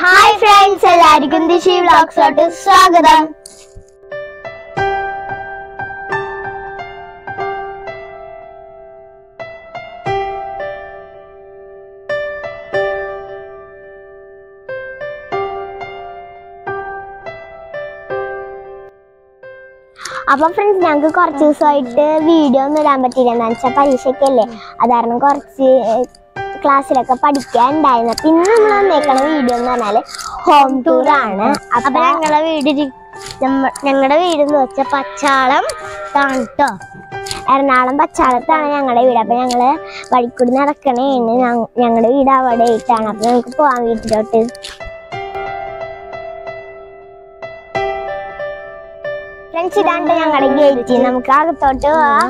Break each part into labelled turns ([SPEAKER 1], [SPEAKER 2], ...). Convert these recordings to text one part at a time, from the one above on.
[SPEAKER 1] Hi friends എല്ലാവർക്കും ദിശി വ്ലോഗ്സോട്ട് സ്വാഗതം അപ്പൊ ഫ്രണ്ട്സ് ഞങ്ങൾക്ക് കുറച്ച് ദിവസമായിട്ട് വീഡിയോ ഒന്നും ഇടാൻ പറ്റില്ല എന്താ വെച്ചാൽ പരീക്ഷയ്ക്കല്ലേ അത് കാരണം കുറച്ച് ക്ലാസ്സിലൊക്കെ പഠിക്കാൻ ഉണ്ടായിരുന്നു പിന്നെ നമ്മൾ വന്നേക്കണ വീഡിയോ എന്ന് പറഞ്ഞാല് ഹോം ടൂർ ആണ് അപ്പൊ ഞങ്ങളെ വീട് ഞങ്ങളുടെ വീട് എന്ന് വെച്ചാൽ പച്ചാളം കേട്ടോ എറണാകുളം പച്ചാളത്താണ് ഞങ്ങളുടെ വീട് അപ്പൊ ഞങ്ങള് വഴിക്കൂടി നടക്കണേന്ന് ഞങ്ങളുടെ വീട് അവിടെ ആയിട്ടാണ് അപ്പൊ നമുക്ക് പോവാൻ വീട്ടിലോട്ട് ഫ്രണ്ട്സ് ഇതാണ്ട് ഞങ്ങളുടെ ഗേറ്റ് നമുക്ക് അകത്തോട്ട് പോവാം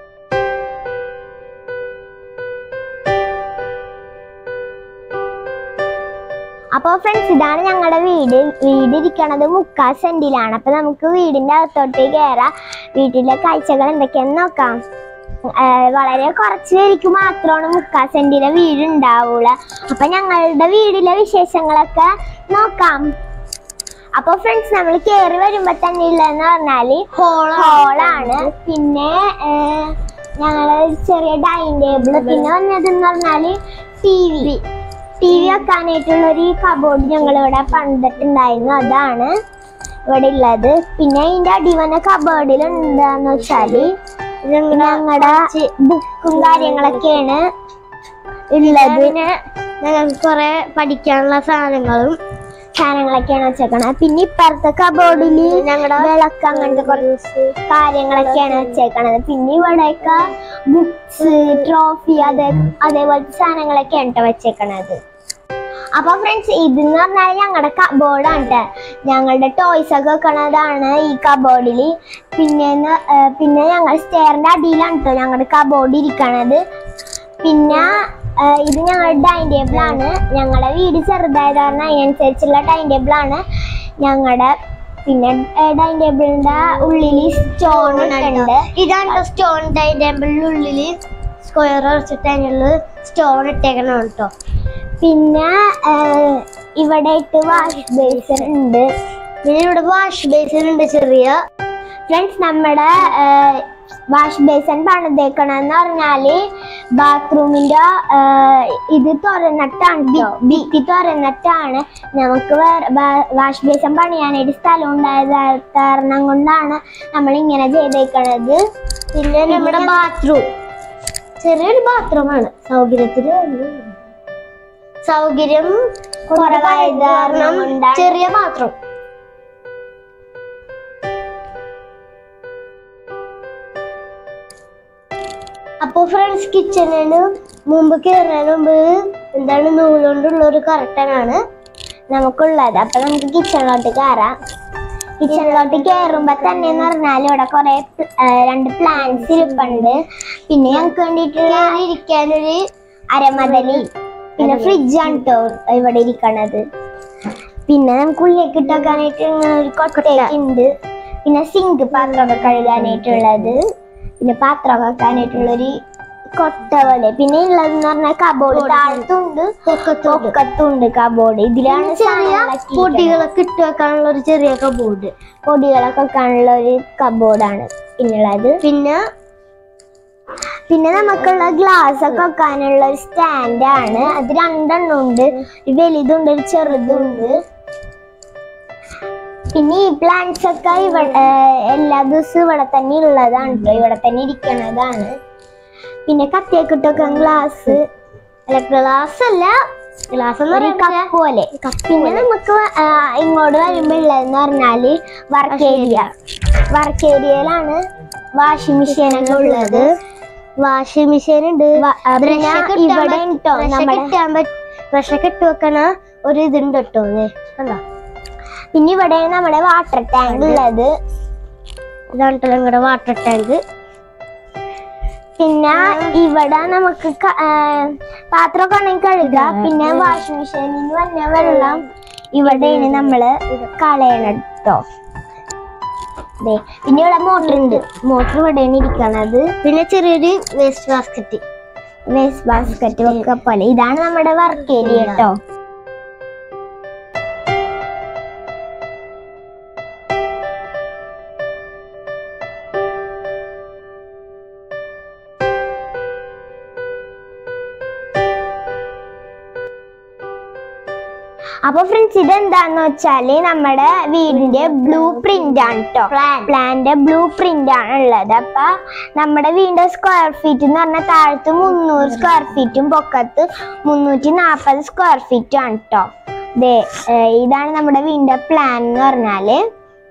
[SPEAKER 1] അപ്പോൾ ഫ്രണ്ട്സ് ഇതാണ് ഞങ്ങളുടെ വീട് വീട് ഇരിക്കണത് മുക്കാൽ സെന്റിലാണ് അപ്പൊ നമുക്ക് വീടിന്റെ അകത്തോട്ട് കയറാം വീട്ടിലെ കാഴ്ചകൾ എന്തൊക്കെയാന്ന് നോക്കാം ആ, വളരെ കുറച്ച് പേർക്ക് മാത്രമാണ് മുക്കാൽ സെന്റിലെ വീട് ഉണ്ടാവുള്ളൂ അപ്പൊ ഞങ്ങളുടെ വീടിലെ വിശേഷങ്ങളൊക്കെ നോക്കാം അപ്പൊ ഫ്രണ്ട്സ് നമ്മൾ കേറി വരുമ്പോ തന്നെ ഉള്ളതെന്ന് പറഞ്ഞാല് ഹോളാണ് പിന്നെ ഏഹ്, ഞങ്ങള് ഒരു ചെറിയ ഡൈനിങ് ടേബിള് പിന്നെ വന്നതെന്ന് പറഞ്ഞാല് ടി വി ടി വി വെക്കാനായിട്ടുള്ള ഒരു കബോർഡ് ഞങ്ങൾ ഇവിടെ പണിതിട്ടുണ്ടായിരുന്നു അതാണ് ഇവിടെ ഉള്ളത് പിന്നെ അതിന്റെ അടിവന കബോർഡിൽ എന്താന്ന് വെച്ചാല് ഞങ്ങളുടെ ബുക്കും കാര്യങ്ങളൊക്കെയാണ് ഉള്ളത് ഞങ്ങൾക്ക് കുറെ പഠിക്കാനുള്ള സാധനങ്ങളും സാധനങ്ങളൊക്കെയാണ് വെച്ചേക്കണത് പിന്നെ ഇപ്പുറത്തെ കബോർഡില് ഞങ്ങളുടെ വിളക്ക് അങ്ങനത്തെ കുറച്ച് കാര്യങ്ങളൊക്കെയാണ് വെച്ചേക്കണത് പിന്നെ ഇവിടെയൊക്കെ ബുക്സ് ട്രോഫി അതേ അതേപോലത്തെ സാധനങ്ങളൊക്കെയാണ് ട്ടോ വെച്ചേക്കണത് അപ്പൊ ഫ്രണ്ട്സ് ഇതെന്ന് പറഞ്ഞാൽ ഞങ്ങളുടെ കബോർഡാണ് ട്ടോ ഞങ്ങളുടെ ടോയ്സ് ഒക്കെ വെക്കണതാണ് ഈ കബോർഡിൽ പിന്നെ പിന്നെ ഞങ്ങൾ സ്റ്റെയറിന്റെ അടിയിലാണ് കേട്ടോ ഞങ്ങളുടെ കബോർഡ് ഇരിക്കണത് പിന്നെ ആ, ഇത് ഞങ്ങളുടെ ഡൈനിങ് ടേബിൾ ആണ് ഞങ്ങളുടെ വീട് ചെറുതായത് കാരണം അതിനനുസരിച്ചുള്ള ഡൈനിങ് ടേബിൾ ആണ് ഞങ്ങളുടെ പിന്നെ ഡൈനിങ് ടേബിളിന്റെ ഉള്ളിൽ സ്റ്റോൺ ഉണ്ട്
[SPEAKER 2] ഇതാണ് സ്റ്റോൺ ഡൈനിങ് ടേബിളിനുള്ളിൽ സ്ക്വയർ വരച്ചിട്ട് അതിനുള്ള സ്റ്റോൺ ഇട്ടേക്കണം കേട്ടോ
[SPEAKER 1] പിന്നെ ആ, ഇവിടെ ഇട്ട് വാഷ് ബേസിൻ ഉണ്ട്
[SPEAKER 2] പിന്നെ ഇവിടെ വാഷ് ബേസിൻ ഉണ്ട് ചെറിയ
[SPEAKER 1] ഫ്രണ്ട്സ് നമ്മുടെ വാഷ് ബേസൻ പണിതേക്കണെന്ന് പറഞ്ഞാല് ബാത്റൂമിന്റെ ഇത് തുറന്നിട്ടാണ് ട്ടോ. ഭിത്തി തുറന്നിട്ടാണ് നമുക്ക് വാഷ് ബേസൻ പണിയാനായിട്ട് സ്ഥലം ഉണ്ടായത് കാരണം കൊണ്ടാണ് നമ്മൾ ഇങ്ങനെ ചെയ്തേക്കണത്
[SPEAKER 2] പിന്നെ നമ്മുടെ ബാത്റൂം ചെറിയൊരു ബാത്റൂമാണ് സൗകര്യത്തിന് വേണ്ടി. സൗകര്യം കുറവായത് കാരണം
[SPEAKER 1] കൊണ്ടാണ്
[SPEAKER 2] ചെറിയ ബാത്റൂം അപ്പൊ ഫ്രണ്ട്സ് കിച്ചണിന് മുമ്പ് കയറുന്നതിന് മുമ്പ് എന്താണ് നൂലുകൊണ്ടുള്ള ഒരു കർട്ടനാണ്
[SPEAKER 1] നമുക്കുള്ളത് അപ്പൊ നമുക്ക് കിച്ചണിലോട്ട് കയറാം കിച്ചണിലോട്ട് കയറുമ്പോ തന്നെ എന്ന് പറഞ്ഞാൽ ഇവിടെ കുറെ രണ്ട് പ്ലാന്റ്സ് ഇരിപ്പുണ്ട് പിന്നെ ഞങ്ങൾക്ക് വേണ്ടിയിട്ടുള്ള
[SPEAKER 2] ഇരിക്കാനൊരു
[SPEAKER 1] അരമതലി പിന്നെ ഫ്രിഡ്ജാണ് കേട്ടോ ഇവിടെ ഇരിക്കണത് പിന്നെ നമുക്ക് ഉള്ളിലേക്ക് ഇട്ട് വെക്കാനായിട്ട് ഇങ്ങനെ ഒരു കൊട്ടയൊക്കെ ഉണ്ട് പിന്നെ സിങ്ക് പാത്രമൊക്കെ കഴുകാനായിട്ടുള്ളത് പിന്നെ പാത്രം വെക്കാനായിട്ടുള്ളൊരു കൊട്ട പോലെ പിന്നെ ഉള്ളതെന്ന് പറഞ്ഞാൽ കബോർഡ് താഴത്തുണ്ട് പൊക്കത്തുണ്ട് കബോർഡ് ഇതിലാണ്
[SPEAKER 2] ചെറിയ
[SPEAKER 1] സാധനങ്ങളൊക്കെ ഇരിക്കണത്.
[SPEAKER 2] പൊടികളൊക്കെ ഇട്ട് വെക്കാനുള്ള ഒരു ചെറിയ കബോർഡ്
[SPEAKER 1] പൊടികളൊക്കെ വെക്കാനുള്ള ഒരു കബോർഡാണ് പിന്നുള്ളത്
[SPEAKER 2] പിന്നെ
[SPEAKER 1] പിന്നെ നമുക്കുള്ള ഗ്ലാസ് ഒക്കെ വെക്കാനുള്ള ഒരു സ്റ്റാൻഡ് ആണ് അത് രണ്ടെണ്ണം ഉണ്ട് ഒരു വലുതുണ്ട് ഒരു ചെറുതുണ്ട് പിന്നെ ഈ പ്ലാന്റ്സ് ഒക്കെ ഇവിടെ എല്ലാ ദിവസവും ഇവിടെ തന്നെ ഉള്ളതാണ് ട്ടോ ഇവിടെ തന്നെ ഇരിക്കണതാണ് പിന്നെ കത്തിയൊക്കെ ഇട്ടൊക്കെ ഗ്ലാസ്
[SPEAKER 2] അല്ല ഗ്ലാസ് അല്ല ഗ്ലാസ് എന്ന്
[SPEAKER 1] ഒരു
[SPEAKER 2] പറയുന്നത്
[SPEAKER 1] കപ്പ് പോലെ പിന്നെ നമുക്ക് ആ, ഇങ്ങോട്ട് വരുമ്പോ ഉള്ളതെന്ന് പറഞ്ഞാല് വർക്ക് ഏരിയ വർക്ക് ഏരിയയിലാണ് വാഷിംഗ് മെഷീൻ ഒക്കെ ഉള്ളത്
[SPEAKER 2] വാഷിംഗ് മെഷീൻ ഉണ്ട്
[SPEAKER 1] വ- ആ, പിന്നെ ഇവിടെ ഉണ്ടോ നമ്മുടെ
[SPEAKER 2] ബ്രഷൊക്കെ ഇട്ട് വെക്കണ ഒരു ഇതുണ്ട് കേട്ടോ കണ്ടോ
[SPEAKER 1] പിന്നെ ഇവിടെ നമ്മുടെ വാട്ടർ ടാങ്ക് ഉള്ളത്
[SPEAKER 2] ഇതാണ് ട്ടോ ഞങ്ങളുടെ വാട്ടർ ടാങ്ക്
[SPEAKER 1] പിന്നെ ഇവിടെ നമുക്ക് ക- ആ, പാത്രമൊക്കെ ഉണ്ടെങ്കിൽ കഴുകാം പിന്നെ വാഷിംഗ് മെഷീനിൽ വന്ന വെള്ളം ഇവിടെയാണ് നമ്മള് കളയണം കേട്ടോ ദേ, പിന്നെ ഇവിടെ മോട്ടർ ഉണ്ട് മോട്ടർ ഇവിടെയാണ് ഇരിക്കണത്
[SPEAKER 2] പിന്നെ ചെറിയൊരു വേസ്റ്റ് ബാസ്ക്കറ്റ്
[SPEAKER 1] വേസ്റ്റ് ബാസ്ക്കറ്റ് ഒക്കെ പോലെ ഇതാണ് നമ്മുടെ വർക്ക് ഏരിയ കേട്ടോ അപ്പൊ ഫ്രണ്ട്സ് ഇതെന്താന്ന് വെച്ചാല് നമ്മുടെ വീടിന്റെ ബ്ലൂ പ്രിന്റ് ആണ് കേട്ടോ പ്ലാന്റെ ബ്ലൂ പ്രിന്റ് ആണ് ഉള്ളത് അപ്പൊ നമ്മുടെ വീടിന്റെ സ്ക്വയർ ഫീറ്റ് എന്ന് പറഞ്ഞാൽ താഴത്ത് മുന്നൂറ് സ്ക്വയർ ഫീറ്റും പൊക്കത്ത് മുന്നൂറ്റി നാൽപ്പത് സ്ക്വയർ ഫീറ്റും ആണ് കേട്ടോ ദേ ഏർ ഇതാണ് നമ്മുടെ വീടിന്റെ പ്ലാൻ എന്ന് പറഞ്ഞാല്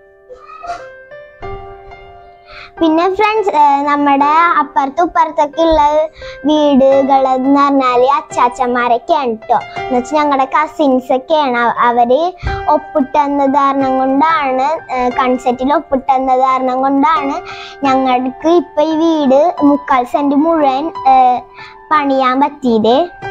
[SPEAKER 1] പിന്നെ ഫ്രണ്ട്സ് നമ്മുടെ അപ്പുറത്തും ഇപ്പുറത്തൊക്കെ ഉള്ള വീടുകൾ എന്ന് പറഞ്ഞാല് അച്ചാച്ചന്മാരൊക്കെയാണ് കേട്ടോ എന്ന് വെച്ചാൽ ഞങ്ങളുടെ കസിൻസ് ഒക്കെയാണ് അവ- അവര് ഒപ്പിട്ടെന്ന കാരണം കൊണ്ടാണ് കൺസെപ്റ്റിൽ ഒപ്പിട്ടെന്ന കാരണം കൊണ്ടാണ് ഞങ്ങൾക്ക് ഇപ്പൊ ഈ വീട് മുക്കാൽ സെന്റ് മുഴുവൻ ഏർ, പണിയാൻ പറ്റിയത്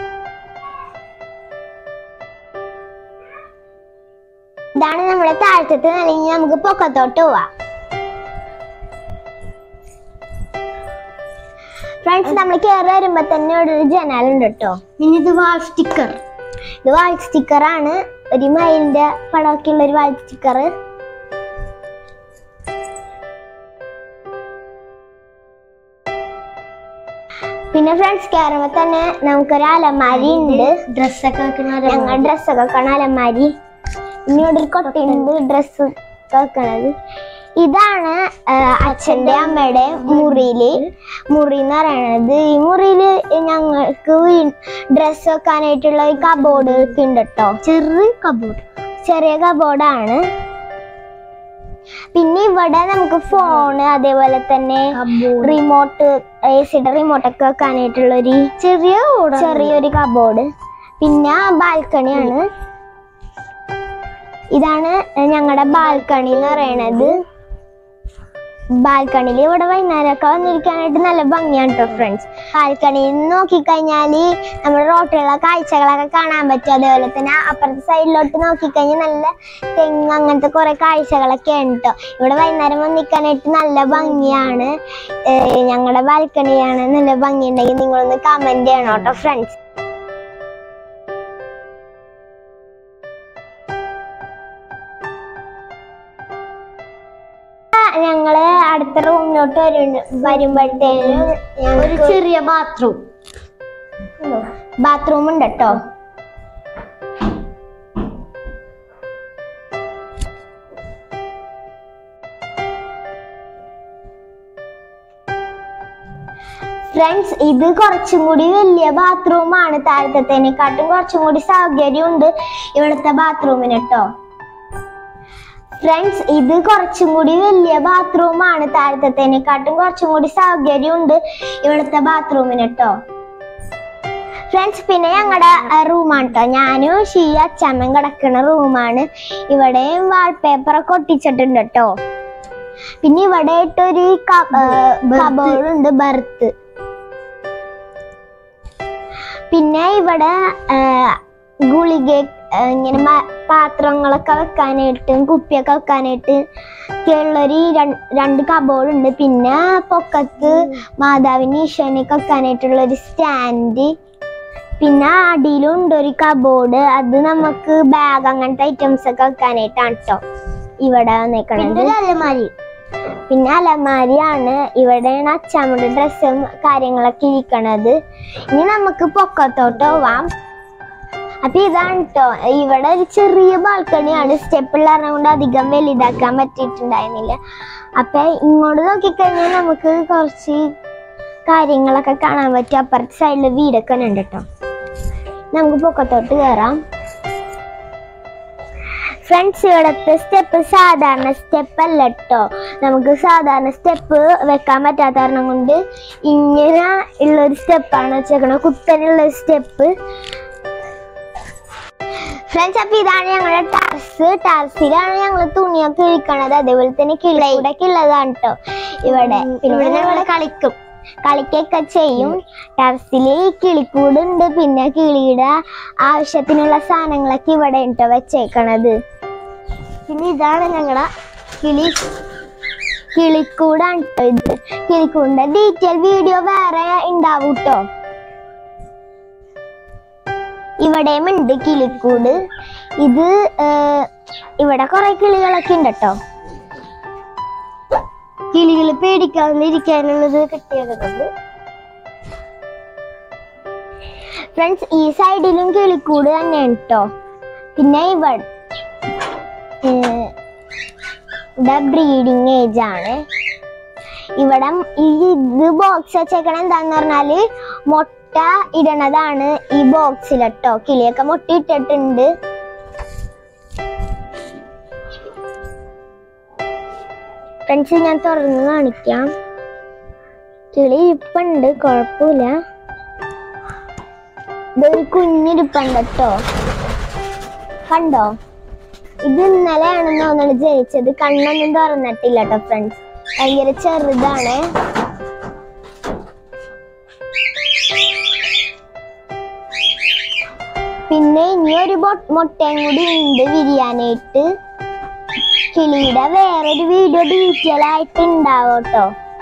[SPEAKER 1] ഇതാണ് നമ്മുടെ താഴത്തെ നിലയിൽ നമുക്ക് പൊക്കത്തോട്ട് പോവാം ഫ്രണ്ട്സ് നമ്മൾ കയറി വരുമ്പോ തന്നെ ഇവിടെ ഒരു ജനാലുണ്ട് കേട്ടോ
[SPEAKER 2] ഇനി ഇത് വാൾ സ്റ്റിക്കർ
[SPEAKER 1] ഇത് വാൾ സ്റ്റിക്കർ ആണ് ഒരു മയിലിന്റെ പടമൊക്കെ ഉള്ള ഒരു വാൾ സ്റ്റിക്കർ പിന്നെ ഫ്രണ്ട്സ് കയറുമ്പോ തന്നെ നമുക്കൊരു അലമാരി ഉണ്ട്
[SPEAKER 2] ഡ്രസ്സൊക്കെ വെക്കുന്ന ഒരു
[SPEAKER 1] ഞങ്ങൾ ഡ്രസ്സൊക്കെ വെക്കണ അലമാരി ഇനി ഇവിടെ ഒരു കൊട്ടയുണ്ട് ഡ്രസ്സ് വെക്കണത് ഇതാണ് ആ, അച്ഛന്റെ അമ്മയുടെ മുറിയില് മുറി എന്ന് പറയണത് ഈ മുറിയില് ഞങ്ങൾക്ക് ഡ്രസ്സ് വെക്കാനായിട്ടുള്ള ഈ കബോർഡ് ഒക്കെ ഉണ്ട് കേട്ടോ
[SPEAKER 2] ചെറിയ കബോർഡ്
[SPEAKER 1] ചെറിയ കബോർഡാണ് പിന്നെ ഇവിടെ നമുക്ക് ഫോണ് അതേപോലെ തന്നെ
[SPEAKER 2] കബോർഡ്
[SPEAKER 1] റിമോട്ട് എ സിയുടെ റിമോട്ട് ഒക്കെ വെക്കാനായിട്ടുള്ള ഒരു
[SPEAKER 2] ചെറിയ ഓടാ
[SPEAKER 1] ചെറിയൊരു കബോർഡ് പിന്നെ ബാൽക്കണിയാണ് ഇതാണ് ഞങ്ങളുടെ ബാൽക്കണി എന്ന് പറയണത് ബാൽക്കണിയിൽ ഇവിടെ വൈകുന്നേരമൊക്കെ വന്നിരിക്കാനായിട്ട് നല്ല ഭംഗിയാണ് കേട്ടോ ഫ്രണ്ട്സ് ബാൽക്കണിയിൽ നിന്ന് നോക്കിക്കഴിഞ്ഞാല് നമ്മുടെ റോട്ടിലുള്ള കാഴ്ചകളൊക്കെ കാണാൻ പറ്റും അതേപോലെ തന്നെ അപ്പുറത്തെ സൈഡിലോട്ട് നോക്കിക്കഴിഞ്ഞാൽ നല്ല തെങ്ങ് അങ്ങനത്തെ കുറെ കാഴ്ചകളൊക്കെ ഉണ്ട് കേട്ടോ ഇവിടെ വൈകുന്നേരം വന്നിരിക്കാനായിട്ട് നല്ല ഭംഗിയാണ് ഞങ്ങളുടെ ബാൽക്കണിയാണ് നല്ല ഭംഗിയുണ്ടെങ്കിൽ നിങ്ങളൊന്ന് കമന്റ് ചെയ്യണം കേട്ടോ ഫ്രണ്ട്സ് ഞങ്ങള് അടുത്ത റൂമിലോട്ട് വരുമ്പോഴത്തേനും
[SPEAKER 2] ഒരു ചെറിയ ബാത്റൂം
[SPEAKER 1] ബാത്റൂം ഉണ്ട് കേട്ടോ ഫ്രണ്ട്സ് ഇത് കുറച്ചും കൂടി വലിയ ബാത്റൂമാണ് താഴത്തേനെക്കാട്ടും കുറച്ചും കൂടി സൗകര്യമുണ്ട് ഇവിടുത്തെ ബാത്റൂമിന് കേട്ടോ ഫ്രണ്ട്സ് ഇത് കുറച്ചും കൂടി വലിയ ബാത്റൂമാണ് താഴത്തേനെക്കാട്ടും കുറച്ചും കൂടി സൗകര്യമുണ്ട് ഇവിടുത്തെ ബാത്റൂമിന് കേട്ടോ ഫ്രണ്ട്സ് പിന്നെ ഞങ്ങളുടെ റൂമാണ് കേട്ടോ ഞാനും ഷീ അച്ചമ്മൻ കിടക്കുന്ന റൂമാണ് ഇവിടെയും വാൾപേപ്പർ ഒക്കെ ഒട്ടിച്ചിട്ടുണ്ട് കേട്ടോ പിന്നെ ഇവിടെ ആയിട്ടൊരു കബോർഡ് ഉണ്ട് ബർത്ത് പിന്നെ ഇവിടെ ആ, ഗുളിക ആ, ഇങ്ങനെ മ- പാത്രങ്ങളൊക്കെ വെക്കാനായിട്ടും കുപ്പിയൊക്കെ വെക്കാനായിട്ട് ഉള്ളൊരു രണ്ട് രണ്ട് കബോർഡ് ഉണ്ട് പിന്നെ പൊക്കത്ത് മാതാവിന് ഈശോനൊക്കെ വെക്കാനായിട്ടുള്ള ഒരു സ്റ്റാൻഡ് പിന്നെ അടിയിലും ഉണ്ട് ഒരു കബോർഡ് അത് നമുക്ക് ബാഗ് അങ്ങനത്തെ ഐറ്റംസ് ഒക്കെ വെക്കാനായിട്ടാണ് കേട്ടോ ഇവിടെ വന്നേക്കണത്
[SPEAKER 2] പിന്നെ ഒരു അലമാരി
[SPEAKER 1] പിന്നെ അലമാരിയാണ് ഇവിടെയാണ് അച്ചാമ്മയുടെ ഡ്രസ്സും കാര്യങ്ങളൊക്കെ ഇരിക്കണത് ഇനി നമുക്ക് പൊക്കത്തോട്ട് പോവാം അപ്പൊ ഇതാണ് കേട്ടോ ഇവിടെ ഒരു ചെറിയ ബാൽക്കണിയാണ് സ്റ്റെപ്പ് ഉള്ള കൊണ്ട് അധികം വലുതാക്കാൻ പറ്റിയിട്ടുണ്ടായിരുന്നില്ല അപ്പൊ ഇങ്ങോട്ട് നോക്കിക്കഴിഞ്ഞാൽ നമുക്ക് കുറച്ച് കാര്യങ്ങളൊക്കെ കാണാൻ പറ്റും അപ്പുറത്തെ സൈഡിൽ വീടൊക്കെ ഉണ്ട് കേട്ടോ നമുക്ക് പൊക്കത്തോട്ട് കയറാം ഫ്രണ്ട്സ് ഇവിടുത്തെ സ്റ്റെപ്പ് സാധാരണ സ്റ്റെപ്പ് അല്ല കേട്ടോ നമുക്ക് സാധാരണ സ്റ്റെപ്പ് വെക്കാൻ പറ്റാത്ത കാരണം കൊണ്ട് ഇങ്ങനെ ഉള്ളൊരു സ്റ്റെപ്പാണ് വെച്ചേക്കണത് കുത്തനുള്ള സ്റ്റെപ്പ് ഫ്രണ്ട്സ് അപ്പൊ ഇതാണ് ഞങ്ങളുടെ ടെറസ് ടെറസിലാണ് ഞങ്ങൾ തുണിയൊക്കെ ഇരിക്കണത് അതേപോലെ തന്നെ കിളിക്കൂടൊക്കെ ഉള്ളതാണ് കേട്ടോ ഇവിടെ പിന്നെ ഇവിടെ ഞങ്ങൾ കളിക്കും കളിക്കൊക്കെ ചെയ്യും ടെറസിൽ കിളിക്കൂടുണ്ട് പിന്നെ കിളിയുടെ ആവശ്യത്തിനുള്ള സാധനങ്ങളൊക്കെ ഇവിടെ ഉണ്ടോ വെച്ചേക്കണത്
[SPEAKER 2] പിന്നെ ഇതാണ് ഞങ്ങളുടെ കിളി
[SPEAKER 1] കിളിക്കൂടാണ് ട്ടോ ഇത് കിളിക്കൂടിന്റെ ഡീറ്റെയിൽ വീഡിയോ വേറെ ഉണ്ടാവും കേട്ടോ ഇവിടെയും ഉണ്ട് കിളിക്കൂട് ഇത് ഏർ, ഇവിടെ കുറെ കിളികളൊക്കെ ഉണ്ട് കേട്ടോ
[SPEAKER 2] കിളികൾ പേടിക്കാതിരിക്കാനുള്ളത് കിട്ടിയതുകൊണ്ട്
[SPEAKER 1] ഫ്രണ്ട്സ് ഈ സൈഡിലും കിളിക്കൂട് തന്നെയാണ് കേട്ടോ പിന്നെ ഇവിടെ ഏർ, ഇവിടെ ബ്രീഡിങ് ഏജ് ആണ് ഇവിടെ ഈ ഇത് ബോക്സ് വെച്ചേക്കണ എന്താന്ന് പറഞ്ഞാല് മുട്ട ഇടണതാണ് ഈ ബോക്സിലട്ടോ കിളിയൊക്കെ മുട്ട ഇട്ടിട്ടുണ്ട് ഫ്രണ്ട്സ് ഞാൻ തുറന്ന് കാണിക്കാം കിളി ഇരിപ്പുണ്ട് കുഴപ്പമില്ല ഇതൊരു കുഞ്ഞിരിപ്പുണ്ട് കേട്ടോ കണ്ടോ ഇത് ഇന്നലെയാണെന്ന് തോന്നുന്നു ജനിച്ചത് കണ്ണൊന്നും തുറന്നിട്ടില്ല കേട്ടോ ഫ്രണ്ട്സ് ഭയങ്കര ചെറുതാണ് പിന്നെ ഇനി ഒരു ബൊ- മുട്ടയും കൂടി ഉണ്ട് വിരിയാനായിട്ട് കിളിയുടെ വേറൊരു വീഡിയോ ഡീറ്റെയിൽ ആയിട്ട് ഉണ്ടാവും കേട്ടോ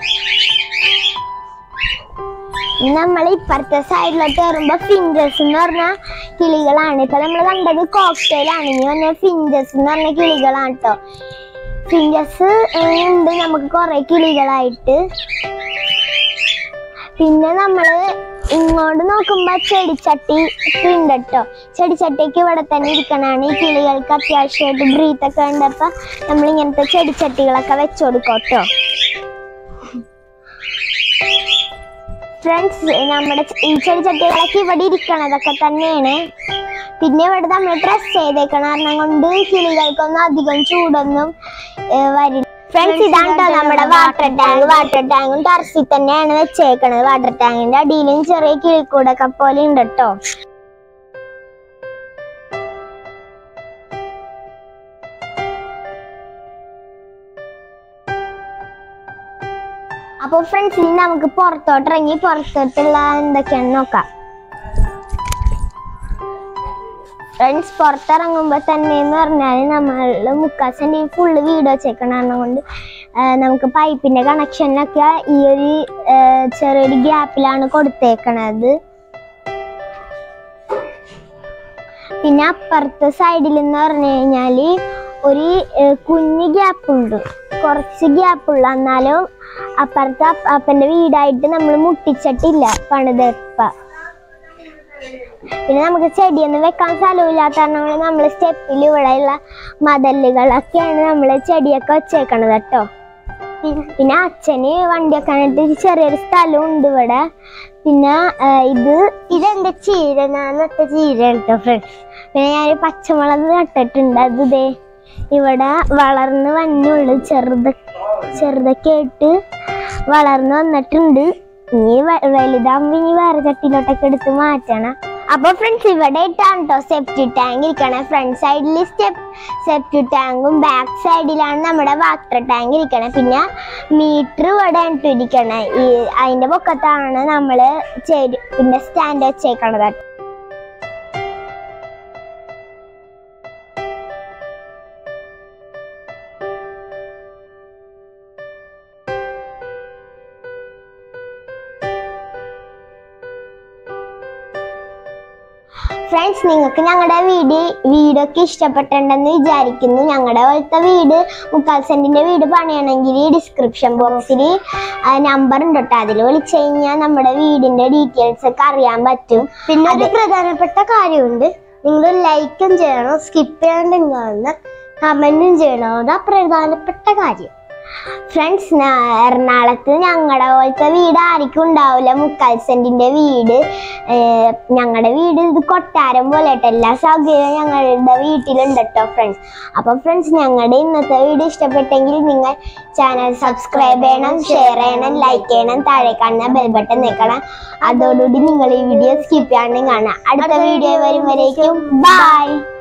[SPEAKER 1] നമ്മൾ ഇപ്പുറത്തെ സൈഡിലോട്ട് വരുമ്പോ ഫിഞ്ചസ് എന്ന് പറഞ്ഞ കിളികളാണ് ഇപ്പൊ നമ്മൾ കണ്ടത് കോക്ടെയിൽ ആണ് ഇനി പറഞ്ഞ ഫിഞ്ചസ് എന്ന് പറഞ്ഞ കിളികളാണ് കേട്ടോ ഫിഞ്ചസ് ഉണ്ട് നമുക്ക് കുറെ കിളികളായിട്ട് പിന്നെ നമ്മള് ഇങ്ങോട്ട് നോക്കുമ്പോ ചെടിച്ചട്ടി ഒക്കെ ഉണ്ട് കേട്ടോ ചെടിച്ചട്ടിക്ക് ഇവിടെ തന്നെ ഇരിക്കണാണ് ഈ കിളികൾക്ക് അത്യാവശ്യമായിട്ട് ബ്രീത്ത് ഒക്കെ ഉണ്ടപ്പോ നമ്മൾ ഇങ്ങനത്തെ ചെടിച്ചട്ടികളൊക്കെ വെച്ചു കൊടുക്കും കേട്ടോ ഫ്രണ്ട്സ് നമ്മുടെ ച- ഈ ചെടിച്ചട്ടികളൊക്കെ ഇവിടെ ഇരിക്കണതൊക്കെ തന്നെയാണ് പിന്നെ ഇവിടെ നമ്മൾ ഡ്രസ് ചെയ്തേക്കണ കാരണം കൊണ്ട് കിളികൾക്കൊന്നും അധികം ചൂടൊന്നും ഏ, വരില്ല ഫ്രണ്ട്സ് ഇതാണ് ട്ടോ നമ്മുടെ വാട്ടർ ടാങ്ക് വാട്ടർ ടാങ്കും ടെറസിൽ തന്നെയാണ് വെച്ചേക്കണത് വാട്ടർ ടാങ്കിന്റെ അടിയിലും ചെറിയ കിളിക്കൂടൊക്കെ പോലെ ഉണ്ട് കേട്ടോ അപ്പൊ ഫ്രണ്ട്സ് ഇനി നമുക്ക് പുറത്തോട്ട് ഇറങ്ങി പുറത്തോട്ടുള്ള എന്തൊക്കെയാണെന്ന് നോക്കാം ഫ്രണ്ട്സ് പുറത്തിറങ്ങുമ്പോ തന്നെ എന്ന് പറഞ്ഞാൽ നമ്മൾ മുക്കാസൻ്റെ ഈ ഫുള്ള് വീട് വെച്ചേക്കണ കാരണം കൊണ്ട് ആ, നമുക്ക് പൈപ്പിന്റെ കണക്ഷനൊക്കെ ഈ ഒരു ആ, ചെറിയൊരു ഗ്യാപ്പിലാണ് കൊടുത്തേക്കണത് പിന്നെ അപ്പുറത്തെ സൈഡിൽ എന്ന് പറഞ്ഞു കഴിഞ്ഞാല് ഒരു ഏ, കുഞ്ഞ് ഗ്യാപ്പ് ഉണ്ട് കുറച്ച് ഗ്യാപ്പുള്ള എന്നാലും അപ്പുറത്തെ അപ്പ- അപ്പന്റെ വീടായിട്ട് നമ്മൾ മുട്ടിച്ചിട്ടില്ല പണിതെപ്പ പിന്നെ നമുക്ക് ചെടിയൊന്നും വെക്കാൻ സ്ഥലമില്ലാത്ത കാരണം കൊണ്ട് നമ്മൾ സ്റ്റെപ്പിൽ ഇവിടെയുള്ള മതലുകളൊക്കെയാണ് നമ്മൾ ചെടിയൊക്കെ വെച്ചേക്കണത് കേട്ടോ പിന്നെ അച്ഛന് വണ്ടി വെക്കാനായിട്ട് ഒരു ചെറിയൊരു സ്ഥലം ഉണ്ട് ഇവിടെ പിന്നെ ആ, ഇത് ഇതെന്റെ ചീര ഞാൻ നട്ട ചീര കേട്ടോ ഫ്രണ്ട്സ് പിന്നെ ഞാൻ പച്ചമുളക് നട്ടിട്ടുണ്ട് അത് ദേ ഇവിടെ വളർന്ന് വന്നുള്ളു ചെറുത ചെറുതൊക്കെ ആയിട്ട് വളർന്ന് വന്നിട്ടുണ്ട് ഇനി വ- വലുതാകുമ്പോ ഇനി വേറെ ചട്ടിയിലോട്ടൊക്കെ എടുത്ത് മാറ്റണം അപ്പൊ ഫ്രണ്ട്സ് ഇവിടെ ഇട്ടാണ് കേട്ടോ സെപ്റ്റി ടാങ്ക് ഇരിക്കണേ ഫ്രണ്ട് സൈഡിൽ സ്റ്റെപ്പ് സെപ്റ്റി ടാങ്കും ബാക്ക് സൈഡിലാണ് നമ്മുടെ വാട്ടർ ടാങ്ക് ഇരിക്കണേ പിന്നെ മീറ്റർ ഇവിടെ ഇട്ട് ഇരിക്കണേ ഈ അതിന്റെ പൊക്കത്താണ് നമ്മള് ചെടി പിന്നെ സ്റ്റാൻഡ് വെച്ചേക്കണത് ഫ്രണ്ട്സ് നിങ്ങൾക്ക് ഞങ്ങളുടെ വീഡിയോ വീഡിയോ ഒക്കെ ഇഷ്ടപ്പെട്ടിട്ടുണ്ടെന്ന് വിചാരിക്കുന്നു ഞങ്ങളുടെ പോലത്തെ വീട് മുക്കാൽ സെന്റിന്റെ വീട് പണിയണമെങ്കിൽ ഡിസ്ക്രിപ്ഷൻ ബോക്സിൽ നമ്പർ ഉണ്ട് കേട്ടോ അതിൽ വിളിച്ചു കഴിഞ്ഞാൽ നമ്മുടെ വീടിന്റെ ഡീറ്റെയിൽസ് ഒക്കെ അറിയാൻ പറ്റും
[SPEAKER 2] പിന്നെ ഒരു പ്രധാനപ്പെട്ട കാര്യമുണ്ട് നിങ്ങൾ ലൈക്കും ചെയ്യണം സ്കിപ്പ് ചെയ്യാണ്ട് കാണുന്ന കമന്റും ചെയ്യണം അതാ പ്രധാനപ്പെട്ട കാര്യം
[SPEAKER 1] ഫ്രണ്ട്സ് എറണാകുളത്ത് ഞങ്ങളുടെ പോലത്തെ വീട് ആർക്കും ഉണ്ടാവില്ല മുക്കാൽ സെന്റിന്റെ വീട് ഞങ്ങളുടെ വീട് ഇത് കൊട്ടാരം പോലെ കേട്ടോ എല്ലാ സൗകര്യവും ഞങ്ങളുടെ വീട്ടിലുണ്ട് കേട്ടോ ഫ്രണ്ട്സ് അപ്പൊ ഫ്രണ്ട്സ് ഞങ്ങളുടെ ഇന്നത്തെ വീഡിയോ ഇഷ്ടപ്പെട്ടെങ്കിൽ നിങ്ങൾ ചാനൽ സബ്സ്ക്രൈബ് ചെയ്യണം ഷെയർ ചെയ്യണം ലൈക്ക് ചെയ്യണം താഴെ കാണുന്ന ബെൽ ബട്ടൺ നിൽക്കണം അതോടുകൂടി നിങ്ങൾ ഈ വീഡിയോ സ്കിപ്പ് ചെയ്യാണ്ട് കാണാം അടുത്ത വീഡിയോ വരും വരേക്കും ബൈ